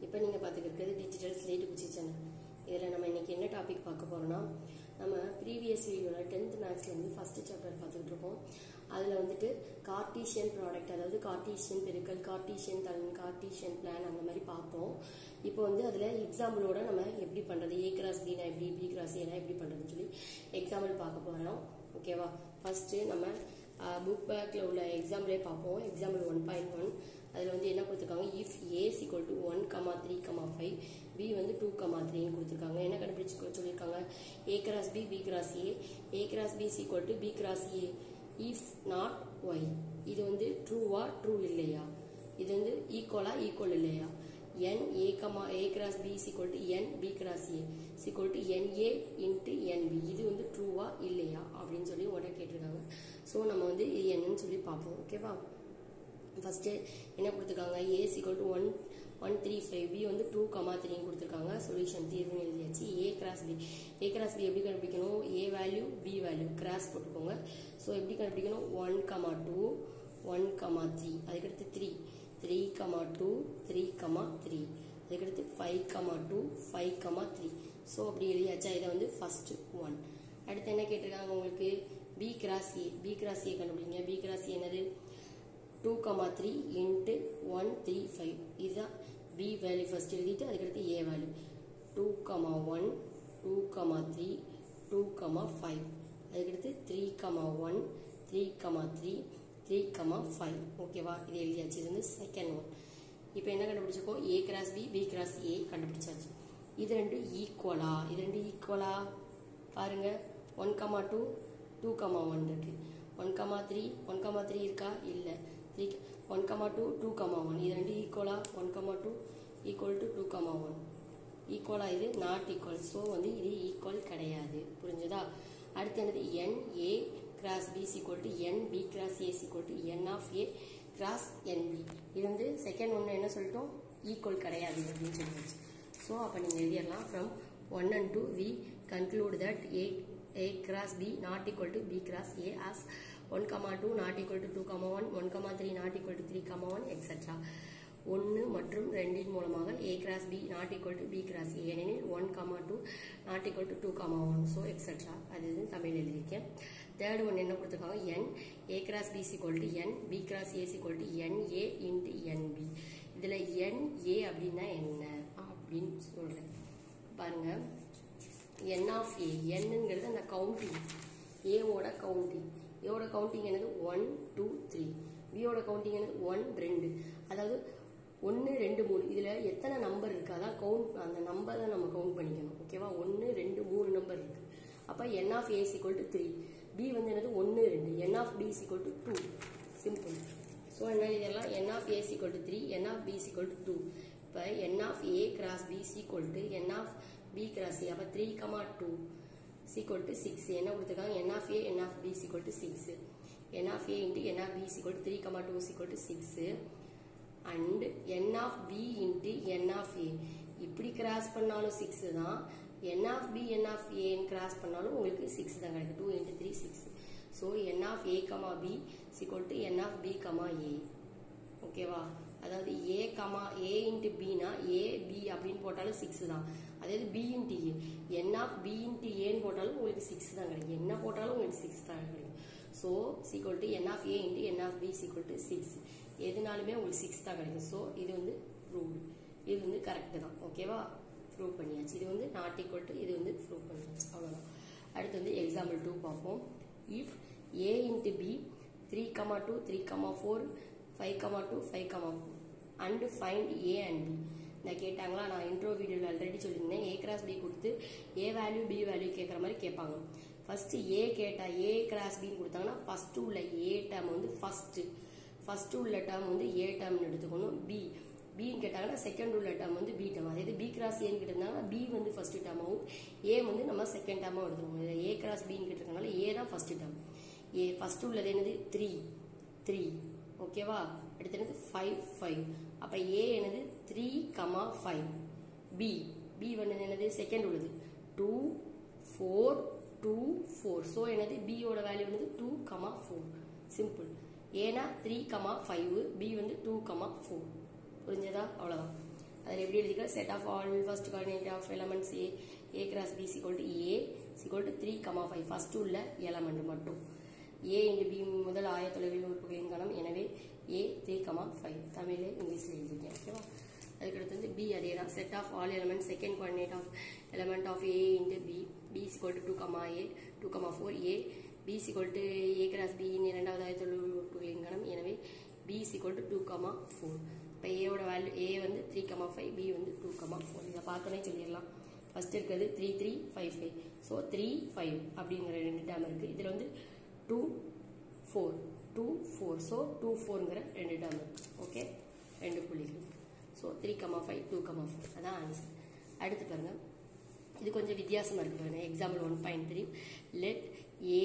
இப்போ நீங்கள் பார்த்துக்கிறது டிஜிட்டல் ஸ்லேட் குச்சி சேனல் இதில் நம்ம இன்னைக்கு என்ன டாபிக் பார்க்க போகிறோம்னா நம்ம ப்ரீவியஸ் வீடியோவில் டென்த் மேக்ஸ்லேருந்து ஃபஸ்ட்டு சாப்டர் பார்த்துக்கிட்டு இருக்கோம் அதில் வந்துட்டு கார்டீஷியன் ப்ராடக்ட் அதாவது கார்டீஷியன் பெருக்கல் கார்டீஷியன் தலன் கார்டீஷியன் பிளான் அந்த மாதிரி பார்த்தோம் இப்போ வந்து அதில் எக்ஸாம்பிளோட நம்ம எப்படி பண்ணுறது ஏ கிராஸ் பினா எப்படி பி கிராஸ் ஏனா எப்படி பண்ணுறதுன்னு சொல்லி எக்ஸாம்பிள் பார்க்க போகிறோம் ஓகேவா ஃபஸ்ட்டு நம்ம புக் பேக்கில் உள்ள எக்ஸாம்பிளே பார்ப்போம் எக்ஸாம்பிள் ஒன் பாயிண்ட் ஒன் அதில் வந்து என்ன கொடுத்துருக்காங்க if A equal to one comma three comma five B வந்து டூ கமா த்ரீன்னு கொடுத்துருக்காங்க என்ன கண்டுபிடிச்சு சொல்லியிருக்காங்க A cross B B cross A A cross B equal to B cross A if not why இது வந்து ட்ரூவா ட்ரூ இல்லையா இது வந்து ஈக்குவலா ஈக்குவல் இல்லையா n A comma A cross B equal to n B cross A equal to n A into n B இது வந்து ட்ரூவா இல்லையா அப்படின்னு சொல்லி உடனே கேட்டிருக்காங்க ஸோ நம்ம வந்து இது என்னன்னு சொல்லி பார்ப்போம் ஓகேவா ஃபஸ்ட்டு என்ன கொடுத்துருக்காங்க A equal to one one three five B வந்து டூ கமா த்ரீன்னு கொடுத்துருக்காங்க சொல்யூஷன் தீர்வுன்னு எழுதியாச்சு A cross B A cross B எப்படி கண்டுபிடிக்கணும் A value B value cross போட்டுக்கோங்க ஸோ எப்படி கண்டுபிடிக்கணும் one comma two one comma three அதுக்கடுத்து three three comma two three comma three அதுக்கடுத்து five comma two five comma three so அப்படி எழுதியாச்சா இதை வந்து ஃபர்ஸ்ட் ஒன் அடுத்து என்ன கேட்டிருக்காங்க உங்களுக்கு B cross A B cross A கண்டுபிடிங்க பி கிராஸ் ஏ என்னது two comma three into one three five இதுதான் பி வேல்யூ ஃபர்ஸ்ட் எழுதிட்டு அதுக்கடுத்து A value two comma one two comma three two comma five அதுக்கடுத்து three comma one three comma three three comma five ஓகேவா இது எழுதியாச்சு இது வந்து செகண்ட் ஒன் இப்போ என்ன கண்டுபிடிச்சிருக்கோம் A cross B B cross A கண்டுபிடிச்சாச்சு இது ரெண்டு ஈக்குவலா இது ரெண்டு ஈக்குவலா பாருங்க one comma two two comma one இருக்கு one comma three one comma three இருக்கா இல்லை three one comma two two comma one இது ரெண்டு ஈக்குவலா one comma two equal to two comma one ஈக்குவலா இது நாட் ஈக்குவல் ஸோ வந்து இது ஈக்குவல் கிடையாது புரிஞ்சுதா அடுத்து என்னது n A cross B equal to n B cross A equal to n of A cross n B இது வந்து செகண்ட் ஒன்று என்ன சொல்லிட்டோம் ஈக்குவல் கிடையாது அப்படின்னு சொல்லிடுச்சு ஸோ அப்போ நீங்கள் எழுதிடலாம் from one and two we conclude that A a cross b not equal to b cross a as 1 comma 2 not equal to 2 comma 1 1 comma 3 not equal to 3 comma 1 etc ஒன்று மற்றும் ரெண்டின் மூலமாக A cross B not equal to B cross A ஏனெனில் one comma two not equal to two comma one so extra அது இது தமிழ் எழுதியிருக்கேன் third one என்ன கொடுத்துருக்காங்க n A cross B equal to n B cross A equal to n A into n B இதில் n ஏ அப்படின்னா என்ன அப்படின்னு சொல்கிறேன் பாருங்க என் ஆஃப் ஏ என்னங்கிறது அந்த கவுண்டிங் ஏவோட கவுண்டிங் ஏவோட கவுண்டிங் என்னது ஒன் டூ த்ரீ பியோட கவுண்டிங் என்னது ஒன் ரெண்டு அதாவது ஒன்று ரெண்டு மூணு இதில் எத்தனை நம்பர் இருக்குது அதான் கவுண்ட் அந்த நம்பரை நம்ம கவுண்ட் பண்ணிக்கணும் ஓகேவா ஒன்று ரெண்டு மூணு நம்பர் இருக்குது அப்போ n of A equal to three B வந்து என்னது ஒன்று ரெண்டு n of B equal to two simple so என்ன இதெல்லாம் n of A equal to three n of B equal to two இப்போ n of A cross B equal to n of B cross A அப்போ three comma two equal to six என்ன கொடுத்துருக்காங்க n of A n of B equal to six n of A into n of B equal to three comma two equal to six and n of B into n of A இப்படி cross பண்ணாலும் six தான் n of B n of ஏன்னு cross பண்ணாலும் உங்களுக்கு six தான் கிடைக்கும் two into three six so n of A comma B equal to n of B comma A ஓகேவா அதாவது ஏ கமா ஏ இன்ட்டு பினா ஏ பி அப்படின்னு போட்டாலும் சிக்ஸ் தான் அதாவது B into A n of B into ஏன்னு போட்டாலும் உங்களுக்கு சிக்ஸ் தான் கிடைக்கும் என்ன போட்டாலும் உங்களுக்கு சிக்ஸ் தான் கிடைக்கும் so equal to n of A into n of B equal to six எதுனாலுமே உங்களுக்கு சிக்ஸ் தான் கிடைக்கும் ஸோ இது வந்து ப்ரூவ் இது வந்து கரெக்டு தான் ஓகேவா ப்ரூவ் பண்ணியாச்சு இது வந்து நாட் ஈக்குவல் டு இது வந்து ப்ரூவ் பண்ணியாச்சு அவ்வளோதான் அடுத்து வந்து எக்ஸாம்பிள் டூ பார்ப்போம் if A into B three comma two three comma four five comma two five comma four and find A and B நான் கேட்டாங்களா நான் இன்ட்ரோ வீடியோவில் ஆல்ரெடி சொல்லியிருந்தேன் ஏ கிராஸ் பி கொடுத்து ஏ வேல்யூ பி வேல்யூ கேட்குற மாதிரி கேட்பாங்க ஃபர்ஸ்ட் ஏ கேட்டா ஏ கிராஸ் பின்னு கொடுத்தாங்கன்னா ஃபர்ஸ்ட் உள்ள ஏ டேர்ம் வந்து ஃபர்ஸ்ட் ஃபர்ஸ்ட் உள்ள டேர்ம் வந்து ஏ டேர்ம்னு எடுத்துக்கணும் பி பின்னு கேட்டாங்கன்னா செகண்ட் உள்ள டேர்ம் வந்து பி டேர்ம் அதே பி கிராஸ் ஏன்னு கேட்டிருந்தாங்கன்னா பி வந்து ஃபர்ஸ்ட் டேர்மாகவும் ஏ வந்து நம்ம செகண்ட் டேர்மாகவும் எடுத்துக்கணும் ஏ கிராஸ் பின்னு கேட்டிருக்கனால ஏ தான் ஃபர்ஸ்ட் டேர்ம் ஏ ஃபர்ஸ்ட் உள்ளது என்னது த்ரீ த்ரீ ஓகேவா அடுத்து என்னது ஃபைவ் ஃபைவ் அப்போ ஏ என்னது three comma five B B வந்து என்னது செகண்ட் உள்ளது two four two four so என்னது பியோட வேல்யூ வந்து டூ கமா ஃபோர் சிம்பிள் ஏன்னா த்ரீ கமா ஃபைவ் பி வந்து டூ கமா ஃபோர் புரிஞ்சதா அவ்வளோதான் அதில் எப்படி எழுதிக்கலாம் set of all first coordinate of elements A A cross B equal to A equal to three comma five first உள்ள element மட்டும் A into B முதல் ஆயத்தொலைவில் உறுப்புகளின் கணம் எனவே ஏ த்ரீ கமா ஃபைவ் தமிழில் இங்கிலீஷில் எழுதிருக்கேன் ஓகேவா அதுக்கடுத்து வந்து பி அதே தான் set of all element second coordinate of element of A into B B equal to two comma A two comma four A B equal to A cross B in இரண்டாவது ஆயத்தொலைவில் உறுப்புகளின் கணம் எனவே B equal to two comma four இப்போ ஏவோட value A வந்து three comma five B வந்து two comma four இதை பார்த்தோன்னே சொல்லிடலாம் ஃபர்ஸ்ட் இருக்கிறது three three five five so three five அப்படிங்கிற ரெண்டு டேம் இருக்குது இதில் வந்து two four two four so two ஃபோருங்கிற ரெண்டு டேம் இருக்குது ஓகே ரெண்டு புள்ளிகள் so three comma five two comma four அதான் ஆன்சர் அடுத்து பாருங்கள் இது கொஞ்சம் வித்தியாசமாக இருக்குது பாருங்கள் example one point three let A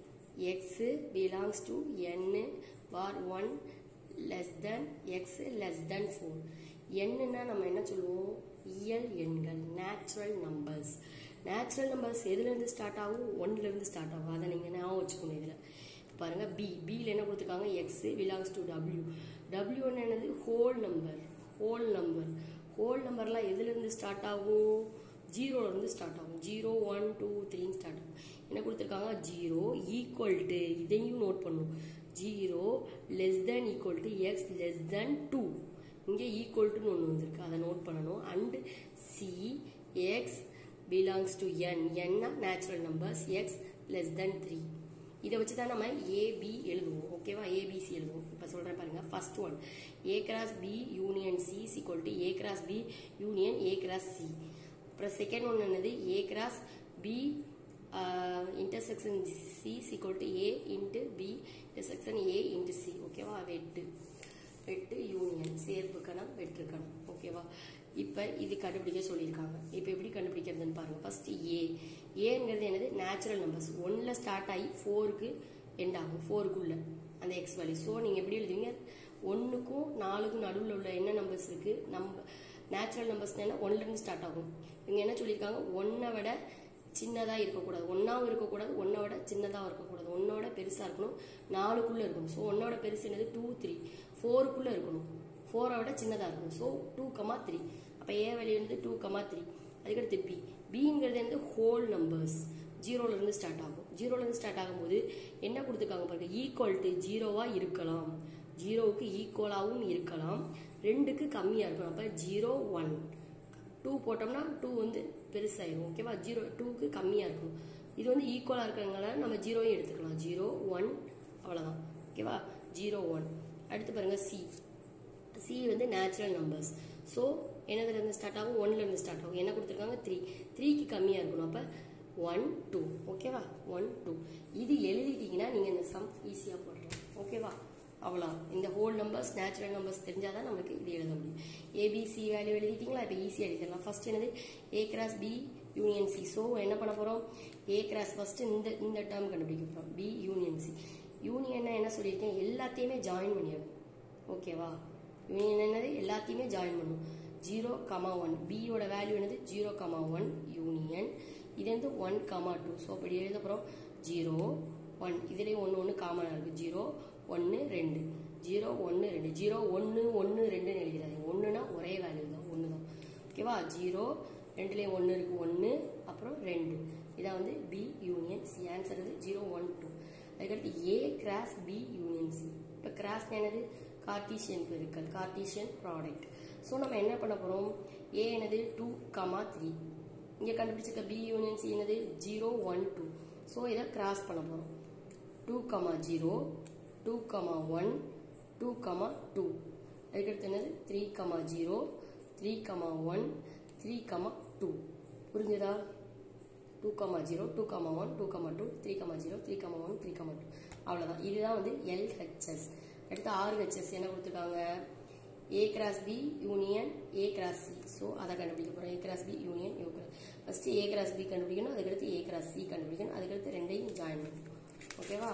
x belongs to N bar one less than x less than four என்னன்னா நம்ம என்ன சொல்லுவோம் இயல் எண்கள் நேச்சுரல் நம்பர்ஸ் நேச்சுரல் நம்பர்ஸ் எதுலேருந்து ஸ்டார்ட் ஆகும் ஒன்லேருந்து ஸ்டார்ட் ஆகும் அதை நீங்கள் ஞாபகம் வச்சுக்கணும் இதில் பாருங்க பி பியில் என்ன கொடுத்துருக்காங்க x belongs to W W என்னது whole number whole number whole நம்பர்லாம் எதுலேருந்து ஸ்டார்ட் ஆகும் ஜீரோலேருந்து ஸ்டார்ட் ஆகும் ஜீரோ ஒன் டூ த்ரீன்னு ஸ்டார்ட் ஆகும் என்ன கொடுத்துருக்காங்க ஜீரோ ஈக்குவல் டு இதையும் நோட் பண்ணும் zero less than equal to x less than two இங்கே ஈக்குவல் டுன்னு ஒன்று வந்திருக்கு அதை நோட் பண்ணணும் and C x belongs to N என்னா natural numbers x less than three இதை வச்சு தான் நம்ம ஏபி எழுதுவோம் ஓகேவா ஏபிசி எழுதுவோம் இப்போ சொல்கிறேன் பாருங்க first one A cross B union C equal to A cross B union A cross C அப்புறம் செகண்ட் ஒன் என்னது A cross B intersection C equal to A into B intersection A into C ஓகேவா வெட்டு வெட்டு union சேர்ப்பு கணம் வெற்று கணம் ஓகேவா இப்போ இது கண்டுபிடிக்க சொல்லியிருக்காங்க இப்போ எப்படி கண்டுபிடிக்கிறதுன்னு பாருங்க ஃபர்ஸ்ட் ஏ ஏங்கிறது என்னது நேச்சுரல் நம்பர்ஸ் ஒன்ல ஸ்டார்ட் ஆகி ஃபோருக்கு எண்ட் ஆகும் ஃபோருக்குள்ள அந்த எக்ஸ் வேல்யூ ஸோ நீங்கள் எப்படி எழுதுவீங்க ஒன்றுக்கும் நாலுக்கும் நடுவில் உள்ள என்ன நம்பர்ஸ் இருக்கு நம்ம நேச்சுரல் நம்பர்ஸ் என்ன ஒன்லேருந்து ஸ்டார்ட் ஆகும் இவங்க என்ன சொல்லியிருக்காங்க ஒன்றை விட சின்னதாக இருக்கக்கூடாது ஒன்றாவும் இருக்கக்கூடாது ஒன்றை விட சின்னதாக இருக்கக்கூடாது ஒன்னோட பெருசாக இருக்கணும் நாலுக்குள்ளே இருக்கணும் ஸோ ஒன்னோட பெருசு என்னது டூ த்ரீ ஃபோருக்குள்ளே இருக்கணும் ஃபோரை விட சின்னதாக இருக்கணும் ஸோ டூ கமா த்ரீ அப்போ ஏ வேல்யூ வந்து டூ கமா த்ரீ அதுக்கடுத்து பி பிங்கிறது வந்து ஹோல் நம்பர்ஸ் ஜீரோலேருந்து ஸ்டார்ட் ஆகும் ஜீரோலேருந்து ஸ்டார்ட் ஆகும்போது என்ன கொடுத்துருக்காங்க பாருங்க ஈக்குவல் டு ஜீரோவாக இருக்கலாம் ஜீரோவுக்கு ஈக்குவலாகவும் இருக்கலாம் ரெண்டுக்கு கம்மியாக இருக்கணும் அப்போ ஜீரோ ஒன் டூ போட்டோம்னா டூ வந்து பெருசாயிரும் ஓகேவா ஜீரோ டூக்கு கம்மியாக இருக்கும் இது வந்து ஈக்குவலாக இருக்கிறதுனால நம்ம ஜீரோயும் எடுத்துக்கலாம் ஜீரோ ஒன் அவ்வளோதான் ஓகேவா ஜீரோ ஒன் அடுத்து பாருங்க சி சி வந்து நேச்சுரல் நம்பர்ஸ் ஸோ என்னதுலேருந்து ஸ்டார்ட் ஆகும் ஒன்லேருந்து ஸ்டார்ட் ஆகும் என்ன கொடுத்துருக்காங்க த்ரீ த்ரீக்கு கம்மியாக இருக்கணும் அப்போ ஒன் டூ ஓகேவா ஒன் டூ இது எழுதிட்டீங்கன்னா நீங்கள் இந்த சம் ஈஸியாக போடலாம் ஓகேவா அவ்வளோ இந்த ஹோல் நம்பர்ஸ் நேச்சுரல் நம்பர்ஸ் தெரிஞ்சால் தான் நமக்கு இது எழுத முடியும் ஏபிசி வேல்யூ எழுதிட்டீங்களா இப்போ ஈஸியாக எழுதிடலாம் ஃபர்ஸ்ட் என்னது A cross B union C so என்ன பண்ண போகிறோம் ஏ கிராஸ் ஃபர்ஸ்ட் இந்த இந்த டேர்ம் கண்டுபிடிக்க போகிறோம் பி யூனியன் சி யூனியன்னா என்ன சொல்லியிருக்கேன் எல்லாத்தையுமே ஜாயின் பண்ணிடணும் ஓகேவா யூனியன் என்னது எல்லாத்தையுமே ஜாயின் பண்ணும் ஜீரோ கமா ஒன் பியோட வேல்யூ என்னது ஜீரோ கமா ஒன் யூனியன் இது வந்து ஒன் கமா டூ ஸோ அப்படி எழுத போகிறோம் ஜீரோ ஒன் இதுலேயும் ஒன்று ஒன்று காமனாக இருக்குது ஜீரோ ஒன்று ரெண்டு ஜீரோ ஒன்று ரெண்டு ஜீரோ ஒன்று ஒன்று ரெண்டுன்னு எழுதிடாதீங்க ஒன்றுனா ஒரே வேல்யூ தான் ஒன்று தான் ஓகேவா ஜீரோ ரெண்டுலேயும் ஒன்று இருக்குது ஒன்று அப்புறம் ரெண்டு இதான் வந்து பி யூனியன் சி ஆன்சர் வந்து ஜீரோ ஒன் டூ அதுக்கடுத்து A cross B union C இப்போ கிராஸ் என்னது கார்டீஷியன் பெருக்கல் கார்டீஷியன் ப்ராடக்ட் ஸோ நம்ம என்ன பண்ண போகிறோம் ஏ என்னது டூ கமா த்ரீ இங்கே கண்டுபிடிச்சிருக்க பி யூனியன் சி என்னது ஜீரோ ஒன் டூ ஸோ இதை கிராஸ் பண்ண போகிறோம் two comma zero two comma one two comma two அதுக்கடுத்து என்னது three comma zero three comma one three comma two புரிஞ்சுதா two comma zero two comma one two comma two three comma zero three comma one three comma two அவ்வளோதான் இதுதான் வந்து LHS அடுத்து RHS என்ன கொடுத்துருக்காங்க A cross B union A cross C so அதை கண்டுபிடிக்க போகிறோம் A cross B union U cross first A cross B கண்டுபிடிக்கணும் அதுக்கடுத்து ஏ கிராஸ் சி கண்டுபிடிக்கணும் அதுக்கடுத்து ரெண்டையும் ஜாயின் பண்ணணும் ஓகேவா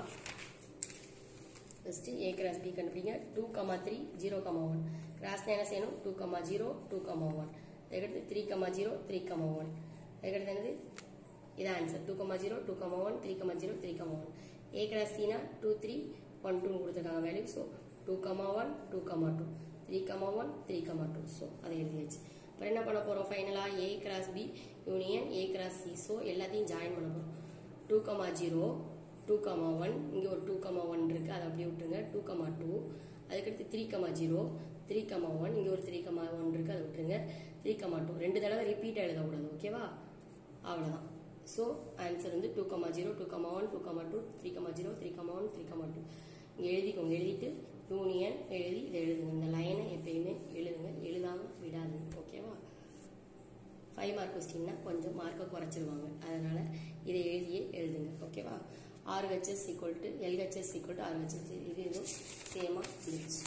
ஃபஸ்ட்டு ஏ கிராஸ் பி கண்டுபிடிங்க two comma three zero comma one கிராஸ்னா என்ன செய்யணும் two comma zero two comma one அதுக்கடுத்து three comma zero three comma one அதுக்கடுத்து என்னது இதான் answer two comma zero two comma one three comma zero three comma one A cross சினா two three one two கொடுத்துருக்காங்க value so two comma one two comma two three comma one three comma two so அதை எழுதியாச்சு அப்புறம் என்ன பண்ண போகிறோம் ஃபைனலாக A cross B union A cross C so எல்லாத்தையும் ஜாயின் பண்ண போகிறோம் two comma zero two comma one இங்கே ஒரு டூ கமா ஒன் இருக்குது அதை அப்படியே விட்டுருங்க டூ கமா டூ அதுக்கடுத்து three comma zero three comma one இங்கே ஒரு த்ரீ கமா ஒன் இருக்குது அதை விட்டுருங்க த்ரீ கமா டூ ரெண்டு தடவை ரிப்பீட் எழுதக்கூடாது ஓகேவா அவ்வளோதான் ஸோ ஆன்சர் வந்து two comma zero two comma one two comma two three comma zero three comma one three comma two இங்கே எழுதிக்கோங்க எழுதிட்டு யூனியன் எழுதி இதை எழுதுங்க இந்த லைனை எப்பயுமே எழுதுங்க எழுதாமல் விடாதுங்க ஓகேவா ஃபைவ் மார்க் கொஸ்டின்னா கொஞ்சம் மார்க்கை குறைச்சிருவாங்க அதனால் இதை எழுதியே எழுதுங்க ஓகேவா RHS equal to LHS equal to RHS இது இதுவும் சேமாக இருந்துச்சு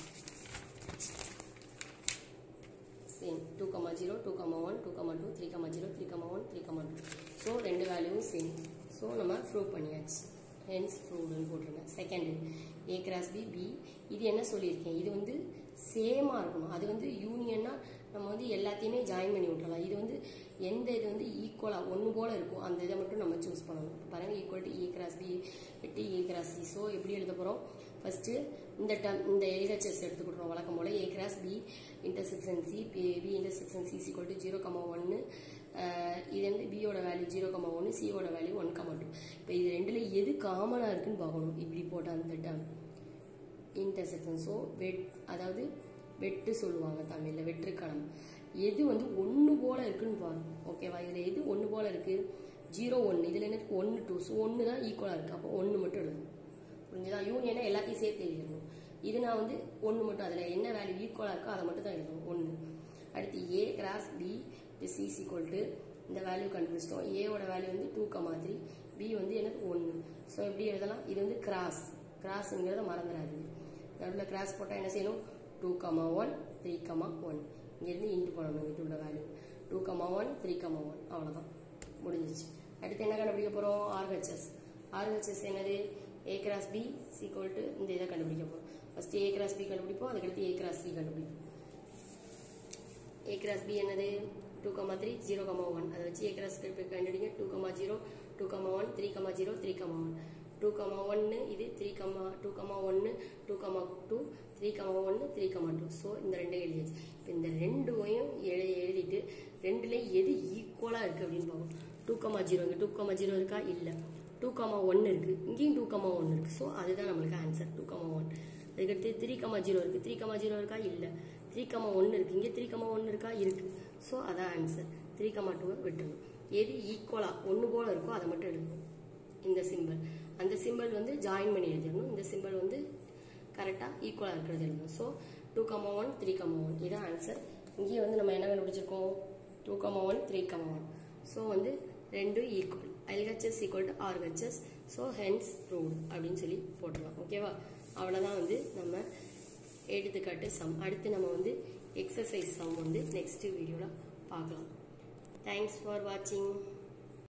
same two comma zero two comma one two comma two three comma zero three comma one three comma two so ரெண்டு வேல்யூவும் சேம் ஸோ நம்ம ப்ரூவ் பண்ணியாச்சு ஹென்ஸ் ப்ரூவ்டுன்னு போட்டுருங்க second A cross B B இது என்ன சொல்லியிருக்கேன் இது வந்து சேமாக இருக்கணும் அது வந்து யூனியன்னா நம்ம வந்து எல்லாத்தையுமே ஜாயின் பண்ணி விட்டுறலாம் இது வந்து எந்த இது வந்து ஈக்குவலாக ஒன்று போல் இருக்கும் அந்த இதை மட்டும் நம்ம சூஸ் பண்ணணும் பாருங்கள் equal to A cross B வெட்டி ஏ கிராஸ் சி ஸோ எப்படி எழுத போகிறோம் ஃபஸ்ட்டு இந்த டம் இந்த எல்ஹெச்எஸ் எடுத்துக்கிட்டோம் வழக்கம் போல் A cross B intersection C B intersection C equal to zero comma ஒன்று இது வந்து பியோட வேல்யூ ஜீரோ கமா ஒன்று சியோட வேல்யூ ஒன் கமா டூ இப்போ இது ரெண்டில் எது காமனாக இருக்குன்னு பார்க்கணும் இப்படி போட்டால் அந்த டம் இன்டர்செக்ஷன் ஸோ வெட் அதாவது வெட்டு சொல்லுவாங்க தமிழில் வெற்றுக்கணம் எது வந்து ஒன்று போல இருக்குன்னு பாருங்க ஓகேவா இதில் எது ஒன்று போல இருக்கு ஜீரோ ஒன்று இதில் என்ன இருக்கு ஒன்று டூ ஸோ ஒன்று தான் ஈக்குவலாக இருக்குது அப்போ ஒன்று மட்டும் எழுதணும் புரிஞ்சுதா யூனியனை எல்லாத்தையும் சேர்த்து எழுதிடணும் இது நான் வந்து ஒன்று மட்டும் அதில் என்ன வேல்யூ ஈக்குவலாக இருக்கோ அதை மட்டும் தான் எழுதணும் ஒன்று அடுத்து A cross B is is equal to இந்த வேல்யூ கண்டுபிடிச்சிட்டோம் ஏவோட வேல்யூ வந்து டூ கமா த்ரீ பி வந்து எனக்கு ஒன்று ஸோ எப்படி எழுதலாம் இது வந்து கிராஸ் கிராஸுங்கிறத மறந்துடாதீங்க நடுவில் கிராஸ் போட்டால் என்ன செய்யணும் two comma one three comma one இங்கேருந்து இன்ட்டு பண்ணணும் இங்கிட்டு உள்ள value two comma one three comma one அவ்வளோதான் முடிஞ்சிச்சு அடுத்து என்ன கண்டுபிடிக்க போகிறோம் ஆர்ஹெச்எஸ் ஆர்ஹெச்எஸ் என்னது A cross B equal to இந்த இதை கண்டுபிடிக்க போகிறோம் ஃபஸ்ட்டு ஏ கிராஸ் பி கண்டுபிடிப்போம் அதுக்கடுத்து ஏ கிராஸ் சி கண்டுபிடிப்போம் ஏ கிராஸ் பி என்னது two comma three zero comma one அதை வச்சு ஏ கிராஸ் கண்டுபிடிங்க two comma zero two comma one three comma zero three comma one two comma ஒன்று இது three comma two comma ஒன்று two comma two three comma ஒன்று three comma two so இந்த ரெண்டே எழுதியாச்சு இப்போ இந்த ரெண்டையும் எழு எழுதிட்டு ரெண்டுலேயும் எது ஈக்குவலாக இருக்குது அப்படின்னு பார்ப்போம் டூ கமா ஜீரோ இங்கே டூ கமா ஜீரோ இருக்கா இல்லை டூ கமா ஒன்று இருக்குது இங்கேயும் டூ கமா ஒன்று இருக்குது ஸோ அதுதான் நம்மளுக்கு ஆன்சர் டூ கமா ஒன் அதுக்கடுத்து த்ரீ கமா ஜீரோ இருக்குது த்ரீ கமா ஜீரோ இருக்கா இல்லை த்ரீ கமா ஒன்று இருக்குது இங்கே த்ரீ கமா ஒன்று இருக்கா இருக்குது ஸோ அதான் ஆன்சர் த்ரீ கமா டூவை விட்டுணும் எது ஈக்குவலாக ஒன்று போல் இருக்கோ அதை மட்டும் எழுதணும் இந்த சிம்பிள் அந்த சிம்பிள் வந்து ஜாயின் பண்ணி எழுதிடணும் இந்த சிம்பிள் வந்து கரெக்டாக ஈக்குவலாக இருக்கிறது எழுதணும் so two comma one three comma one இதான் ஆன்சர் இங்கேயே வந்து நம்ம என்ன கண்டுபிடிச்சிருக்கோம் two comma one three comma one so வந்து ரெண்டும் equal LHS equal to RHS so hence proved அப்படின்னு சொல்லி போட்டுடலாம் ஓகேவா அவ்வளோதான் வந்து நம்ம எடுத்துக்காட்டு சம் அடுத்து நம்ம வந்து எக்ஸசைஸ் சம் வந்து நெக்ஸ்ட் வீடியோவில் பார்க்கலாம் தேங்க்ஸ் ஃபார் வாட்சிங்